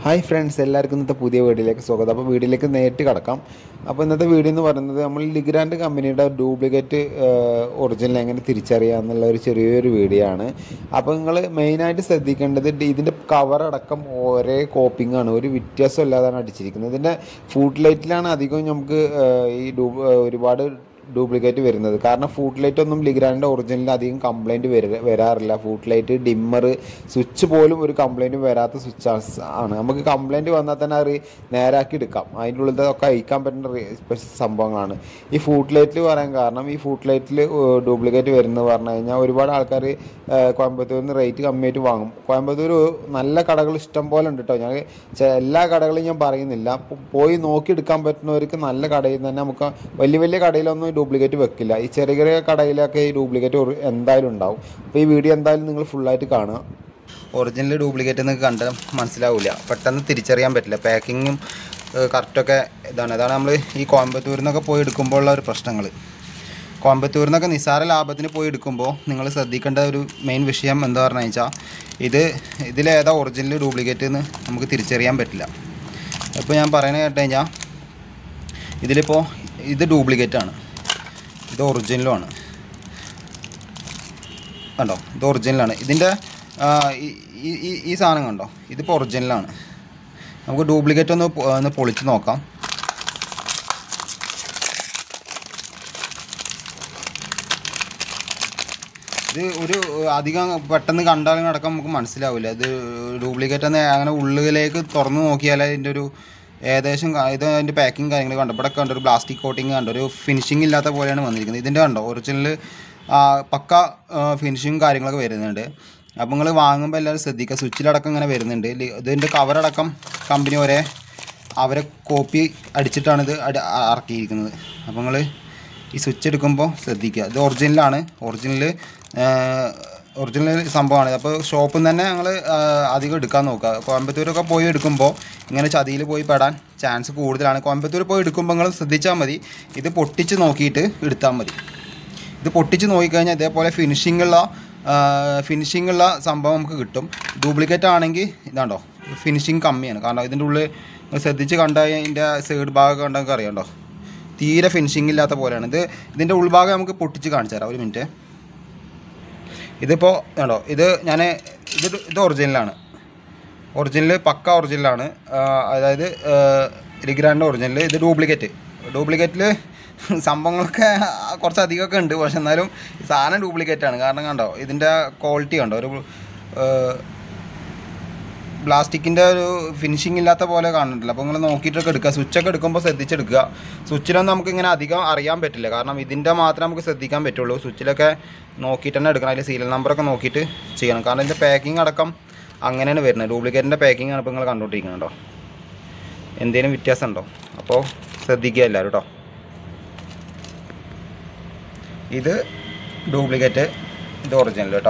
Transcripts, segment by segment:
hi friends എല്ലാവർക്കും ഇന്നത്തെ പുതിയ വീഡിയോയിലേക്ക് സ്വാഗതം അപ്പോൾ വീഡിയോയിലേക്ക് നേരിട്ട് കിടക്കാം അപ്പോൾ ഇന്നത്തെ വീഡിയോ എന്ന് പറയുന്നത് നമ്മൾ ലിഗ്രാൻഡ് കമ്പനിയുടെ ഡ്യൂപ്ലിക്കേറ്റ് ഒറിജിനൽ എങ്ങനെ തിരിച്ചറിയാം എന്നുള്ള ഒരു ചെറിയൊരു വീഡിയോ ആണ് അപ്പോൾ നിങ്ങൾ മെയിനായിട്ട് ശ്രദ്ധിക്കേണ്ടത് ഡി- ഇതിൻ്റെ കവർ അടക്കം ഒരേ കോപ്പിംഗ് ആണ് ഒരു വ്യത്യാസം ഇല്ലാതാണ് അടിച്ചിരിക്കുന്നത് ഇതിൻ്റെ ഫുഡ് ലൈറ്റിലാണ് അധികം നമുക്ക് ഏഹ്, ഈ ഡൂ ഒരുപാട് ഡ്യൂപ്ലിക്കേറ്റ് വരുന്നത് കാരണം ഫുഡ് ലൈറ്റ് ഒന്നും ലിഗ്രാൻഡിൻ്റെ ഒറിജിനലിൽ അധികം കംപ്ലൈൻറ്റ് വരാറില്ല ഫുഡ് ലൈറ്റ് ഡിമ്മർ സ്വിച്ച് പോലും ഒരു കംപ്ലൈൻറ്റ് വരാത്ത സ്വിച്ച് ആണ് നമുക്ക് കംപ്ലൈൻറ്റ് വന്നാൽ തന്നെ അത് നേരാക്കി എടുക്കാം അതിൻ്റെ ഉള്ളിൽ ഒക്കെ അയക്കാൻ പറ്റുന്ന റി- സ്പെഷ്യൽ സംഭവങ്ങളാണ് ഈ ഫുഡ് ലൈറ്റിൽ പറയാൻ കാരണം ഈ ഫുഡ് ലൈറ്റിൽ ഡ്യൂപ്ലിക്കേറ്റ് വരുന്നത് പറഞ്ഞു കഴിഞ്ഞാൽ ഒരുപാട് ആൾക്കാർ കോയമ്പത്തൂരിൽ നിന്ന് റേറ്റ് കമ്മിയായിട്ട് വാങ്ങും കോയമ്പത്തൂർ നല്ല കടകൾ ഇഷ്ടം പോലെ ഉണ്ട് കേട്ടോ ഞാൻ ചെ- എല്ലാ കടകളും ഞാൻ പറയുന്നില്ല പോ- പോയി നോക്കി എടുക്കാൻ പറ്റുന്നവർക്ക് നല്ല കടയിൽ തന്നെ നമുക്ക് വലിയ വലിയ കടയിലൊന്നും ഡ്യൂപ്ലിക്കേറ്റ് വെക്കില്ല ഈ ചെറിയ ചെറിയ കടയിലൊക്കെ ഈ ഡ്യൂപ്ലിക്കേറ്റ് എന്തായാലും ഉണ്ടാവും അപ്പോൾ ഈ വീഡിയോ എന്തായാലും നിങ്ങൾ ഫുള്ളായിട്ട് കാണുക ഒറിജിനൽ ഡ്യൂപ്ലിക്കേറ്റ് എന്ന് കണ്ട് മനസ്സിലാവില്ല പെട്ടെന്ന് തിരിച്ചറിയാൻ പറ്റില്ല പാക്കിങ്ങും കറക്റ്റൊക്കെ ഇതാണ് അതാണ് നമ്മൾ ഈ കോയമ്പത്തൂരിൽ നിന്നൊക്കെ പോയി എടുക്കുമ്പോൾ ഉള്ള ഒരു പ്രശ്നങ്ങൾ കോയമ്പത്തൂരിൽ നിന്നൊക്കെ നിസ്സാര ലാഭത്തിന് പോയി എടുക്കുമ്പോൾ നിങ്ങൾ ശ്രദ്ധിക്കേണ്ട ഒരു മെയിൻ വിഷയം എന്താ പറഞ്ഞു വെച്ചാൽ ഇത് ഇതിലേതാ ഒറിജിനൽ ഡ്യൂപ്ലിക്കേറ്റ് എന്ന് നമുക്ക് തിരിച്ചറിയാൻ പറ്റില്ല ഇപ്പോൾ ഞാൻ പറയുന്നത് കേട്ട് കഴിഞ്ഞാൽ ഇതിലിപ്പോൾ ഇത് ഡ്യൂപ്ലിക്കേറ്റ് ആണ് ഇത് ഒറിജിനലും ആണ് കണ്ടോ ഇത് ഒറിജിനലാണ് ഇതിൻ്റെ ആ, ഈ- ഈ- ഈ- ഈ സാധനം കണ്ടോ ഇതിപ്പോൾ ഒറിജിനലാണ് നമുക്ക് ഡ്യൂപ്ലിക്കേറ്റ് ഒന്ന് പൊ- ഒന്ന് പൊളിച്ച് നോക്കാം ഇത് ഒരു അധികം പെട്ടെന്ന് കണ്ടാലും അടക്കം നമുക്ക് മനസ്സിലാവില്ല ഇത് ഡ്യൂപ്ലിക്കേറ്റ് എന്ന് അങ്ങനെ ഉള്ളിലേക്ക് തുറന്ന് നോക്കിയാൽ അതിൻ്റെ ഒരു ഏകദേശം ക- ഇത് അതിൻ്റെ പാക്കിങ് കാര്യങ്ങൾ കണ്ടോ ഇവിടെ കണ്ടോ ഒരു പ്ലാസ്റ്റിക് കോട്ടിങ് കണ്ടോ ഒരു ഫിനിഷിംഗ് ഇല്ലാത്ത പോലെയാണ് വന്നിരിക്കുന്നത് ഇതിൻ്റെ കണ്ടോ ഒറിജിനൽ പക്ക ഫിനിഷിങ് കാര്യങ്ങളൊക്കെ വരുന്നുണ്ട് അപ്പോൾ നിങ്ങൾ വാങ്ങുമ്പോൾ എല്ലാവരും ശ്രദ്ധിക്കുക സ്വിച്ചിലടക്കം ഇങ്ങനെ വരുന്നുണ്ട് ലി- ഇതിൻ്റെ കവറടക്കം കമ്പനി ഒരേ അവരെ കോപ്പി അടിച്ചിട്ടാണ് ഇത് അടി- അ- ഇറക്കിയിരിക്കുന്നത് അപ്പോൾ നിങ്ങൾ ഈ സ്വിച്ച് എടുക്കുമ്പോൾ ശ്രദ്ധിക്കുക ഇത് ഒറിജിനലാണ് ഒറിജിനൽ ഒറിജിനൽ സംഭവമാണ് അപ്പോൾ ഷോപ്പിൽ നിന്ന് തന്നെ ഞങ്ങൾ അധികം എടുക്കാൻ നോക്കുക കോയമ്പത്തൂരൊക്കെ പോയി എടുക്കുമ്പോൾ ഇങ്ങനെ ചതിയിൽ പോയി പെടാൻ ചാൻസ് കൂടുതലാണ് കോയമ്പത്തൂർ പോയി എടുക്കുമ്പോൾ നിങ്ങൾ ശ്രദ്ധിച്ചാൽ മതി ഇത് പൊട്ടിച്ച് നോക്കിയിട്ട് എടുത്താൽ മതി ഇത് പൊട്ടിച്ച് നോക്കിക്കഴിഞ്ഞാൽ ഇതേപോലെ ഫിനിഷിംഗ് ഉള്ള ഫിനിഷിംഗ് ഉള്ള സംഭവം നമുക്ക് കിട്ടും ഡ്യൂപ്ലിക്കേറ്റ് ആണെങ്കിൽ ഇതാണ്ടോ ഫിനിഷിങ് കമ്മിയാണ് കാരണം ഇതിൻ്റെ ഉള്ളിൽ നിങ്ങൾ ശ്രദ്ധിച്ച് കണ്ടാൽ ഇതിൻ്റെ സൈഡ് ഭാഗം കണ്ടൊക്കെ അറിയാണ്ടോ തീരെ ഫിനിഷിംഗ് ഇല്ലാത്ത പോലെയാണ് ഇത് ഇതിൻ്റെ ഉൾഭാഗം നമുക്ക് പൊട്ടിച്ച് കാണിച്ചു തരാം ഒരു മിനിറ്റ് ഇതിപ്പോൾ കണ്ടോ ഇത് ഞാൻ ഇത് ഇത് ഒറിജിനലാണ് ഒറിജിനൽ പക്ക ഒറിജിനലാണ് അതായത് ലിഗ്രാൻഡ് ഒറിജിനൽ ഇത് ഡ്യൂപ്ലിക്കേറ്റ് ഡ്യൂപ്ലിക്കേറ്റിൽ സംഭവങ്ങളൊക്കെ കുറച്ച് അധികമൊക്കെ ഉണ്ട് പക്ഷെ എന്നാലും ഈ സാധനം ഡ്യൂപ്ലിക്കേറ്റ് ആണ് കാരണം കണ്ടോ ഇതിൻ്റെ ക്വാളിറ്റി കണ്ടോ ഒരു പ്ലാസ്റ്റിക്കിൻ്റെ ഒരു ഫിനിഷിംഗ് ഇല്ലാത്ത പോലെ കാണുന്നുണ്ടല്ലോ അപ്പോൾ നിങ്ങൾ നോക്കിയിട്ടൊക്കെ എടുക്കുക സ്വിച്ചൊക്കെ എടുക്കുമ്പോൾ ശ്രദ്ധിച്ചെടുക്കുക സ്വിച്ചിലൊന്നും നമുക്ക് ഇങ്ങനെ അധികം അറിയാൻ പറ്റില്ല കാരണം ഇതിൻ്റെ മാത്രമേ നമുക്ക് ശ്രദ്ധിക്കാൻ പറ്റുള്ളൂ സ്വിച്ചിലൊക്കെ നോക്കിയിട്ട് തന്നെ എടുക്കണം അതിൽ സീരിയൽ നമ്പറൊക്കെ നോക്കിയിട്ട് ചെയ്യണം കാരണം ഇതിൻ്റെ പാക്കിംഗ് അടക്കം അങ്ങനെയാണ് വരുന്നത് ഡ്യൂപ്ലിക്കേറ്റിൻ്റെ പാക്കിംഗ് ആണ് ഇപ്പോൾ നിങ്ങൾ കണ്ടുകൊണ്ടിരിക്കുന്നത് കേട്ടോ എന്തെങ്കിലും വ്യത്യാസം ഉണ്ടോ അപ്പോൾ ശ്രദ്ധിക്കുക എല്ലാവരും കേട്ടോ ഇത് ഡ്യൂപ്ലിക്കേറ്റ് ഇത് ഒറിജിനൽ കേട്ടോ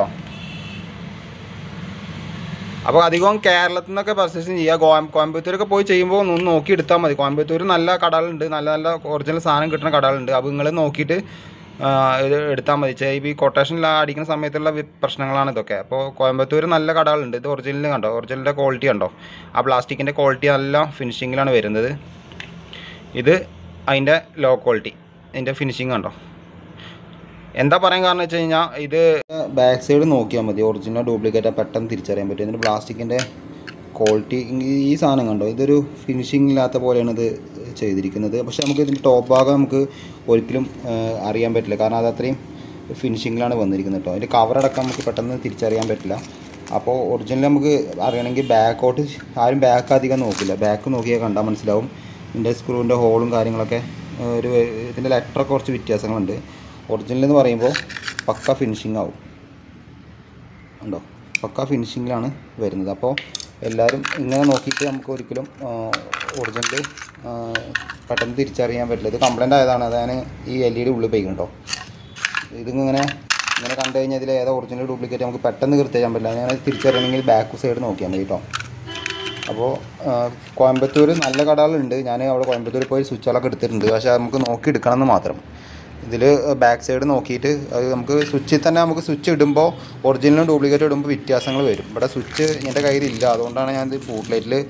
അപ്പോൾ അധികം കേരളത്തിൽ നിന്നൊക്കെ പർച്ചേസ് ചെയ്യുക കോയം കോയമ്പത്തൂരൊക്കെ പോയി ചെയ്യുമ്പോൾ ഒന്ന് നോക്കി എടുത്താൽ മതി കോയമ്പത്തൂർ നല്ല കടകളുണ്ട് നല്ല നല്ല ഒറിജിനൽ സാധനം കിട്ടുന്ന കടകളുണ്ട് അപ്പോൾ നിങ്ങൾ നോക്കിയിട്ട് ആ, ഇത് എടുത്താൽ മതി ചെ- ഈ കൊട്ടേഷനിൽ അടിക്കുന്ന സമയത്തുള്ള വി- പ്രശ്നങ്ങളാണ് ഇതൊക്കെ അപ്പോൾ കോയമ്പത്തൂർ നല്ല കടകളുണ്ട് ഇത് ഒറിജിനൽ കണ്ടോ ഒറിജിനലിൻ്റെ ക്വാളിറ്റി കണ്ടോ ആ പ്ലാസ്റ്റിക്കിൻ്റെ ക്വാളിറ്റി നല്ല ഫിനിഷിങ്ങിലാണ് വരുന്നത് ഇത് അതിൻ്റെ ലോ ക്വാളിറ്റി ഇതിൻ്റെ ഫിനിഷിങ് കണ്ടോ എന്താ പറയാൻ കാരണം വെച്ച് കഴിഞ്ഞാൽ ഇത് ബാക്ക് സൈഡ് നോക്കിയാൽ മതി ഒറിജിനൽ ഡ്യൂപ്ലിക്കേറ്റ് പെട്ടെന്ന് തിരിച്ചറിയാൻ പറ്റും ഇതിൻ്റെ പ്ലാസ്റ്റിക്കിൻ്റെ ക്വാളിറ്റി ഈ സാധനം കണ്ടോ ഇതൊരു ഫിനിഷിംഗ് ഇല്ലാത്ത പോലെയാണ് ഇത് ചെയ്തിരിക്കുന്നത് പക്ഷേ നമുക്ക് ഇതിൻ്റെ ടോപ്പ് ഭാഗം നമുക്ക് ഒരിക്കലും ആ, അറിയാൻ പറ്റില്ല കാരണം അത് അത്രയും ഫിനിഷിങ്ങിലാണ് വന്നിരിക്കുന്നത് കേട്ടോ അതിൻ്റെ കവറടക്കം നമുക്ക് പെട്ടെന്ന് തിരിച്ചറിയാൻ പറ്റില്ല അപ്പോൾ ഒറിജിനൽ നമുക്ക് അറിയണമെങ്കിൽ ബാക്കോട്ട് ആരും ബാക്ക് അധികം നോക്കില്ല ബാക്ക് നോക്കിയാൽ കണ്ടാൽ മനസ്സിലാവും ഇതിൻ്റെ സ്ക്രൂവിൻ്റെ ഹോളും കാര്യങ്ങളൊക്കെ ആ, ഒരു ഇതിൻ്റെ ലെറ്ററൊക്കെ കുറച്ച് വ്യത്യാസങ്ങളുണ്ട് ഒറിജിനൽ എന്ന് പറയുമ്പോൾ പക്ക ഫിനിഷിംഗ് ആവും ഉണ്ടോ പക്ക ഫിനിഷിങ്ങിലാണ് വരുന്നത് അപ്പോൾ എല്ലാവരും ഇങ്ങനെ നോക്കിയിട്ട് നമുക്ക് ഒരിക്കലും ഒറിജിനൽ പെട്ടെന്ന് തിരിച്ചറിയാൻ പറ്റില്ല ഇത് കംപ്ലൈൻ്റ് ആയതാണ് അതാണ് ഈ എൽ ഇ ഡി ഉള്ളിൽ പോയിക്കണ്ടോ ഇതിങ്ങനെ ഇങ്ങനെ കണ്ടു കഴിഞ്ഞാൽ ഇതിൽ ഏതാ ഒറിജിനൽ ഡ്യൂപ്ലിക്കേറ്റ് നമുക്ക് പെട്ടെന്ന് കൃത്യം പറ്റില്ല അങ്ങനെ തിരിച്ചറിയണമെങ്കിൽ ബാക്ക് സൈഡ് നോക്കിയാൽ മതി കേട്ടോ അപ്പോൾ കോയമ്പത്തൂർ നല്ല കടകളുണ്ട് ഞാൻ അവിടെ കോയമ്പത്തൂർ പോയി സ്വിച്ചുകളൊക്കെ എടുത്തിട്ടുണ്ട് പക്ഷേ അത് നമുക്ക് നോക്കി എടുക്കണം എന്ന് മാത്രം ഇതിൽ ബാക്ക് സൈഡ് നോക്കിയിട്ട് അത് നമുക്ക് സ്വിച്ചിൽ തന്നെ നമുക്ക് സ്വിച്ച് ഇടുമ്പോൾ ഒറിജിനലും ഡ്യൂപ്ലിക്കേറ്റ് ഇടുമ്പോൾ വ്യത്യാസങ്ങൾ വരും ഇവിടെ സ്വിച്ച് എൻ്റെ കയ്യിലില്ല അതുകൊണ്ടാണ് ഞാൻ ഇത് ഫൂട്ട് ലൈറ്റിൽ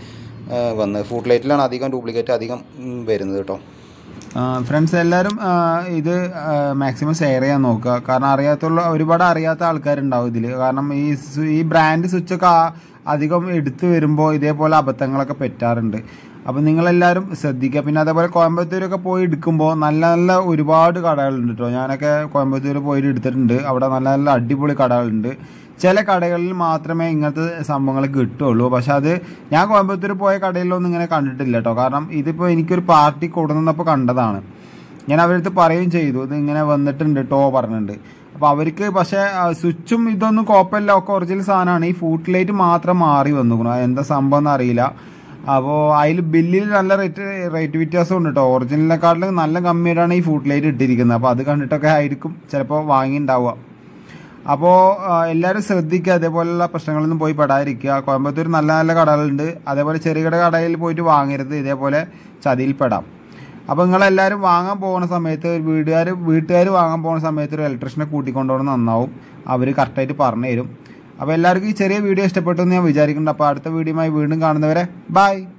വന്നത് ഫുഡ് ലൈറ്റിലാണ് അധികം ഡ്യൂപ്ലിക്കേറ്റ് അധികം ഉം, വരുന്നത് കേട്ടോ ഫ്രണ്ട്സ് എല്ലാവരും ആ, ഇത് മാക്സിമം ഷെയർ ചെയ്യാൻ നോക്കുക കാരണം അറിയാത്തുള്ള ഒരുപാട് അറിയാത്ത ആൾക്കാരുണ്ടാവും ഇതിൽ കാരണം ഈ സു- ഈ ബ്രാൻഡ് സ്വിച്ചൊക്കെ ആ- അധികം എടുത്തു വരുമ്പോൾ ഇതേപോലെ അബദ്ധങ്ങളൊക്കെ പറ്റാറുണ്ട് അപ്പം നിങ്ങളെല്ലാവരും ശ്രദ്ധിക്കുക പിന്നെ അതേപോലെ കോയമ്പത്തൂരൊക്കെ പോയി എടുക്കുമ്പോൾ നല്ല നല്ല ഒരുപാട് കടകളുണ്ട് കേട്ടോ ഞാനൊക്കെ കോയമ്പത്തൂർ പോയിട്ട് എടുത്തിട്ടുണ്ട് അവിടെ നല്ല നല്ല അടിപൊളി കടകളുണ്ട് ചില കടകളിൽ മാത്രമേ ഇങ്ങനത്തെ സംഭവങ്ങൾ കിട്ടുള്ളൂ പക്ഷെ അത് ഞാൻ കോയമ്പത്തൂർ പോയ കടയിലൊന്നും ഇങ്ങനെ കണ്ടിട്ടില്ല കേട്ടോ കാരണം ഇതിപ്പോൾ എനിക്കൊരു പാർട്ടി കൊടുന്നപ്പോൾ കണ്ടതാണ് ഞാൻ അവരടുത്ത് പറയുകയും ചെയ്തു ഇത് ഇങ്ങനെ വന്നിട്ടുണ്ട് കേട്ടോ പറഞ്ഞിട്ടുണ്ട് അപ്പോൾ അവർക്ക് പക്ഷേ ആ, സ്വിച്ചും ഇതൊന്നും കുഴപ്പമില്ല ഒക്കെ ഒറിജിനൽ സാധനമാണ് ഈ ഫൂട്ട് ലൈറ്റ് മാത്രം മാറി വന്നു എന്താ സംഭവം എന്ന് അറിയില്ല അപ്പോൾ അതിൽ ബില്ലിൽ നല്ല റേറ്റ് റേറ്റ് വ്യത്യാസം ഉണ്ട് കേട്ടോ ഒറിജിനലിനെക്കാട്ടിലും നല്ല കമ്മിയായിട്ടാണ് ഈ ഫൂട്ട് ലൈറ്റ് ഇട്ടിരിക്കുന്നത് അപ്പോൾ അത് കണ്ടിട്ടൊക്കെ ആയിരിക്കും ചിലപ്പോൾ വാങ്ങിയിട്ടുണ്ടാവുക അപ്പോൾ എല്ലാവരും ശ്രദ്ധിക്കുക അതേപോലെയുള്ള പ്രശ്നങ്ങളൊന്നും പോയി പെടാതിരിക്കുക കോയമ്പത്തൂർ നല്ല നല്ല കടകളുണ്ട് അതേപോലെ ചെറുകിട കടയിൽ പോയിട്ട് വാങ്ങരുത് ഇതേപോലെ ചതിയിൽ പെടാം അപ്പോൾ നിങ്ങളെല്ലാവരും വാങ്ങാൻ പോകുന്ന സമയത്ത് ഒരു വീട്ടുകാർ വീട്ടുകാർ വാങ്ങാൻ പോകുന്ന സമയത്ത് ഒരു ഇലക്ട്രീഷനെ കൂട്ടിക്കൊണ്ടുപോകണം നന്നാവും അവർ കറക്റ്റായിട്ട് പറഞ്ഞു തരും അപ്പോൾ എല്ലാവർക്കും ഈ ചെറിയ വീഡിയോ ഇഷ്ടപ്പെട്ടു എന്ന് ഞാൻ വിചാരിക്കുന്നുണ്ട് അപ്പോൾ അടുത്ത വീഡിയോയുമായി വീണ്ടും കാണുന്നവരെ ബൈ